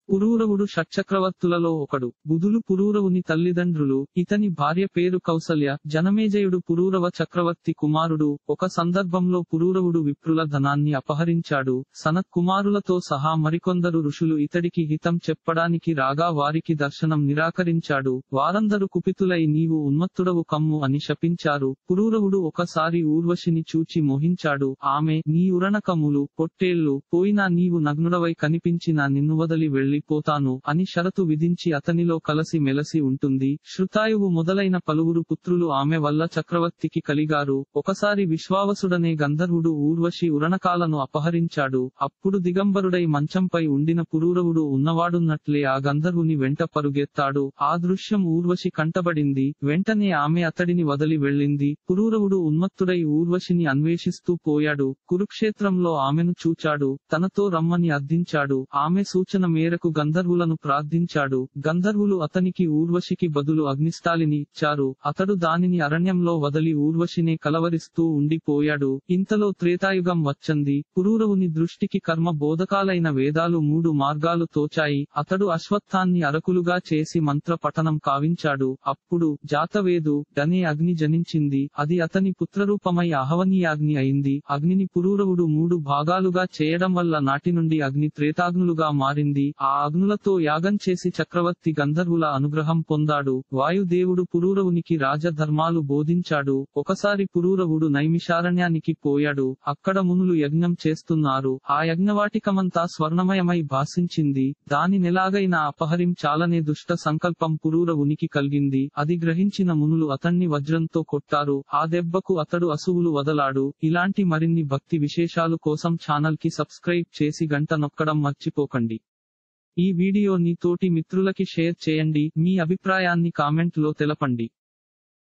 పురూరవుడు షట్చక్రవర్తులలో ఒకడు బుధులు పురూరవుని తల్లిదండ్రులు ఇతని భార్య పేరు కౌసల్య జనమేజయుడు పురూరవ చక్రవర్తి కుమారుడు ఒక సందర్భంలో పురూరవుడు విప్రుల ధనాన్ని అపహరించాడు సనత్ కుమారులతో సహా మరికొందరు ఋషులు ఇతడికి హితం చెప్పడానికి రాగా వారికి దర్శనం నిరాకరించాడు వారందరూ కుపితులై నీవు ఉన్మత్తుడవు కమ్ము అని శపించారు పురూరవుడు ఒకసారి ఊర్వశిని చూచి మోహించాడు ఆమె నీ ఉరణకములు పొట్టేళ్లు పోయినా నీవు నగ్నుడవై కనిపించినా నిన్ను వదలి వెళ్లిపోతాను అని షరతు విధించి అతనిలో కలసి మెలసి ఉంటుంది శృతాయువు మొదలైన పలువురు పుత్రులు ఆమె వల్ల చక్రవర్తికి కలిగారు ఒకసారి విశ్వావసుడనే గంధర్వుడు ఊర్వశి ఉరణకాలను అపహరించాడు అప్పుడు దిగంబరుడై మంచంపై ఉండిన పురూరవుడు ఉన్నవాడున్నట్లే ఆ గంధర్వుని వెంట పరుగెత్తాడు ఆ దృశ్యం ఊర్వశి కంటబడింది వెంటనే ఆమె అతడిని వదలి వెళ్ళింది పురూరవుడు ఉన్మత్తుడై ఊర్వశిని అన్వేషిస్తూ పోయాడు కురుక్షేత్రంలో ఆమెను చూచాడు తనతో రమ్మని అర్థించాడు ఆమె సూచన మేరకు గంధర్వులను ప్రార్థించాడు గంధర్వులు అతనికి ఊర్వశికి బదులు అగ్నిస్థాలిని ఇచ్చారు అతడు దానిని అరణ్యంలో వదలి ఊర్వశినే కలవరిస్తూ ఉండిపోయాడు ఇంతలో త్రేతాయుగం వచ్చంది పురూరవుని దృష్టికి కర్మ బోధకాలైన వేదాలు మూడు మార్గాలు తోచాయి అతడు అశ్వత్థాన్ని అరకులుగా చేసి మంత్ర పఠనం కావించాడు అప్పుడు జాతవేదు డనే అగ్ని జనించింది అది అతని పుత్రరూపమై అహవనీయాగ్ని అయింది అగ్నిని పురూరవుడు మూడు భాగాలుగా చేయడం వల్ల నాటి నుండి అగ్ని త్రేతాగ్నులుగా మారింది ఆ అగ్నులతో యాగం చేసి చక్రవర్తి గంధర్వుల అనుగ్రహం పొందాడు వాయుదేవుడు పురూరవునికి రాజధర్మాలు బోధించాడు ఒకసారి పురూరవుడు నైమిషారణ్యానికి పోయాడు అక్కడ మునులు యజ్ఞం చేస్తున్నారు ఆ యజ్ఞవాటికమంతా స్వర్ణమయమై భాసించింది దాని నెలాగైనా అపహరించాలనే దుష్ట సంకల్పం పురూరవునికి కలిగింది అది గ్రహించిన మునులు అతన్ని వజ్రంతో కొట్టారు ఆ దెబ్బకు అతడు అసువులు వదలాడు ఇలాంటి మరిన్ని భక్తి విశేషాలు కోసం ఛానల్ కి సబ్స్క్రైబ్ చేసి గంట నొక్కడం మర్చిపోకండి ఈ వీడియోని తోటి మిత్రులకి షేర్ చేయండి మీ అభిప్రాయాన్ని కామెంట్ లో తెలపండి